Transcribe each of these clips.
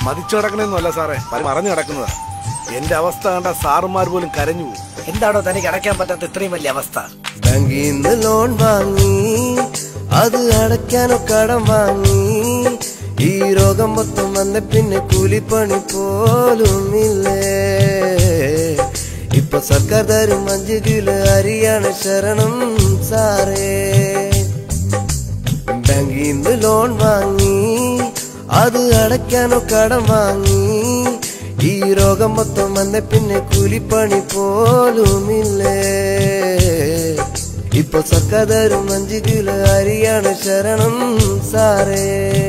മതിച്ചു കിടക്കണമെന്നല്ല സാറേ പല മറഞ്ഞു കിടക്കുന്നതാ എന്റെ അവസ്ഥ കണ്ട സാറുമാർ പോലും കരഞ്ഞു പോകും എന്താണോ തനിക്ക് അടയ്ക്കാൻ പറ്റാത്ത ഇത്രയും വലിയ അവസ്ഥ ബാങ്കിന്ന് ലോൺ വാങ്ങി അത് അടയ്ക്കാനോ കടം വാങ്ങി ഈ രോഗം മൊത്തം വന്ന പിന്നെ കൂലിപ്പണി പോലും ഇല്ലേ ഇപ്പൊ സർക്കാർ തരും അഞ്ച് കിലോ അരിയാണ് ശരണം സാറേ ബാങ്കിന്ന് ലോൺ വാങ്ങി അത് അടയ്ക്കാനോ കടം വാങ്ങി ഈ രോഗം മൊത്തം വന്ന പിന്നെ കൂലിപ്പണി പോലുമില്ലേ ഇപ്പൊ സർക്കാർ തരും അഞ്ച് കിലോ അരിയാണ് ശരണം സാറേ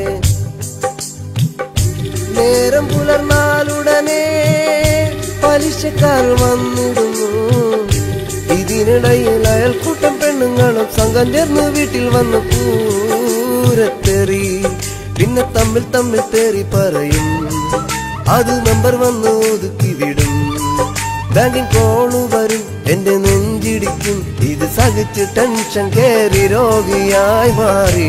നേരം പുലർന്നാലുടനെ പലിശക്കാർ വന്നിടുന്നു ഇതിനിടയിൽ അയൽക്കൂട്ടം പെണ്ണുങ്ങളും സംഘം ചേർന്ന് വീട്ടിൽ വന്ന് പൂരത്തെറി പിന്നെ തമ്മിൽ തമ്മിൽ തേറി പറയും അത് നമ്പർ വന്ന് ഒതുക്കി വിടും ബാങ്കിൻ കോള് വരും എന്റെ നെഞ്ചിടിക്കും ഇത് സഹിച്ച് ടെൻഷൻ കേറി രോഗിയായി മാറി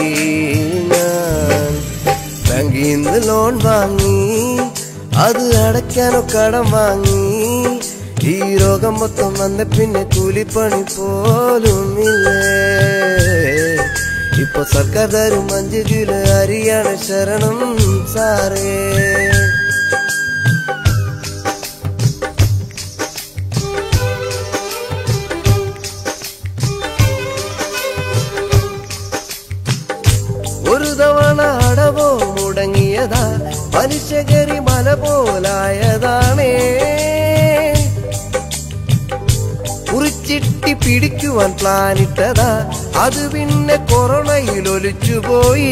ഞാൻ ബാങ്കിന്ന് ലോൺ വാങ്ങി അത് അടയ്ക്കാനോ കടം വാങ്ങി ഈ രോഗം മൊത്തം വന്ന പിന്നെ കൂലിപ്പണി പോലും ഇല്ലേ ഇപ്പൊ സർക്കാർ തരും അഞ്ച് കിലോ അരിയാണ് ശരണം സാറേ ഒരു തവണ അടവോ മുടങ്ങിയതാ പലിശകരി മല പോലായതാണേ കുറിച്ചിട്ടി പിടിക്കുവാൻ പ്ലാനിട്ടതാ അത് പിന്നെ കൊറോണയിൽ ഒലിച്ചുപോയി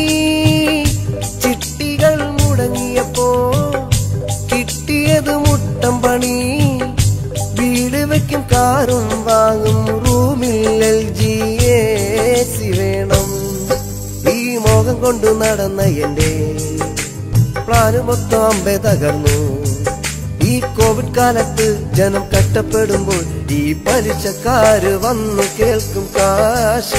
ചിട്ടികൾ മുടങ്ങിയപ്പോ കിട്ടിയത് മുട്ടം പണി വീട് വെക്കും കാറും വാങ്ങും റൂമിൽ എൽ ജി എ സി വേണം ഈ മോഹം കൊണ്ട് നടന്ന എന്റെ പ്ലാന് മൊത്തം അമ്പെ തകർന്നു ഈ കോവിഡ് കാലത്ത് ജനം കഷ്ടപ്പെടുമ്പോൾ ഈ പലിശക്കാര് വന്നു കേൾക്കും കാശ്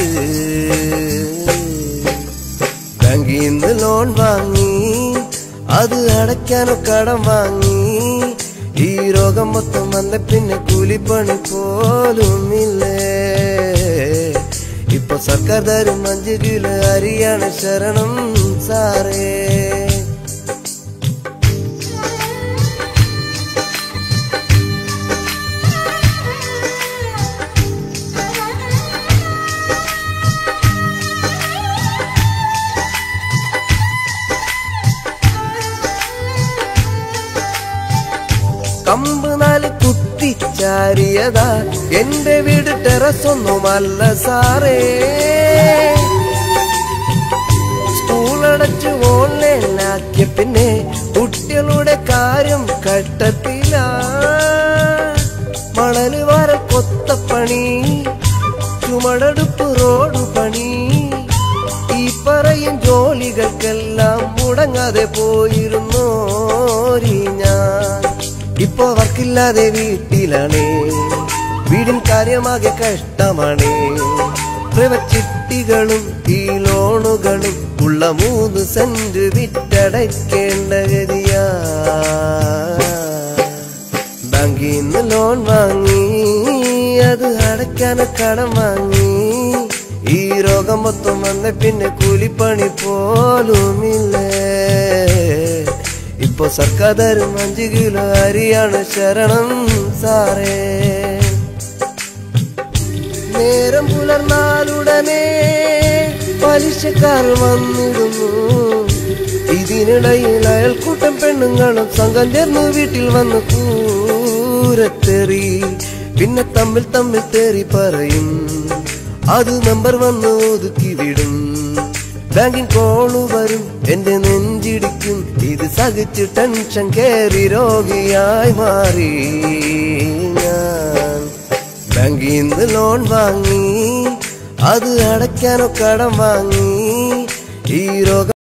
ബാങ്കിന്ന് ലോൺ വാങ്ങി അത് അടയ്ക്കാനോ കടം വാങ്ങി ഈ രോഗം മൊത്തം വന്ന പിന്നെ കൂലിപ്പണി പോലും ഇല്ലേ ഇപ്പൊ സർക്കാർ തരും അഞ്ച് കിലോ അരിയാണ് ശരണം സാറേ കമ്പ് നാല് കുത്തിച്ചാരിയതാ എന്റെ വീട് ടെറസ് ഒന്നുമല്ല സാറേ സ്കൂൾ അടച്ച് ഓൺലൈനാക്കിയ പിന്നെ കുട്ടികളുടെ കാര്യം ഘട്ടത്തില മണല് വാരം കൊത്തപ്പണി ചുമടെടുപ്പ് റോഡ് പണി ഈ പറയും ജോലികൾക്കെല്ലാം മുടങ്ങാതെ പോയിരുന്നോരി ഞാൻ ഇപ്പൊ വർക്കില്ലാതെ വീട്ടിലാണേ വീടിൻ കാര്യമാകെ കഷ്ടമാണേ പ്രൈവറ്റ് ചിട്ടികളും ഈ ലോണുകളും ഉള്ള മൂന്ന് സെന്റ് വിറ്റടയ്ക്കേണ്ട ഗതിയാ ബാങ്കിന്ന് ലോൺ വാങ്ങി അത് അടയ്ക്കാൻ കടം വാങ്ങി ഈ രോഗം മൊത്തം വന്ന പിന്നെ കൂലിപ്പണി പോലുമില്ലേ ഇപ്പൊ സർക്കാർ തരും അഞ്ച് കിലോ അരിയാണ് ശരണം സാറേ നേരം പുലർന്നാലുടനെ പലിശക്കാർ വന്നിടുന്നു ഇതിനിടയിൽ അയൽക്കൂട്ടം പെണ്ണുങ്ങളും സംഘം ചേർന്ന് വീട്ടിൽ വന്ന് കൂരത്തെറി പിന്നെ തമ്മിൽ തമ്മിൽ തേറി പറയും അത് നമ്പർ വന്ന് ഒതുക്കി വിടും ബാങ്കിൻ കോള് വരും എന്റെ നെഞ്ചിടിക്കും ഇത് സഹിച്ച് ടെൻഷൻ കേറി രോഗിയായി മാറി ഞാൻ ബാങ്കിന്ന് ലോൺ വാങ്ങി അത് അടയ്ക്കാനോ കടം വാങ്ങി ഈ രോഗം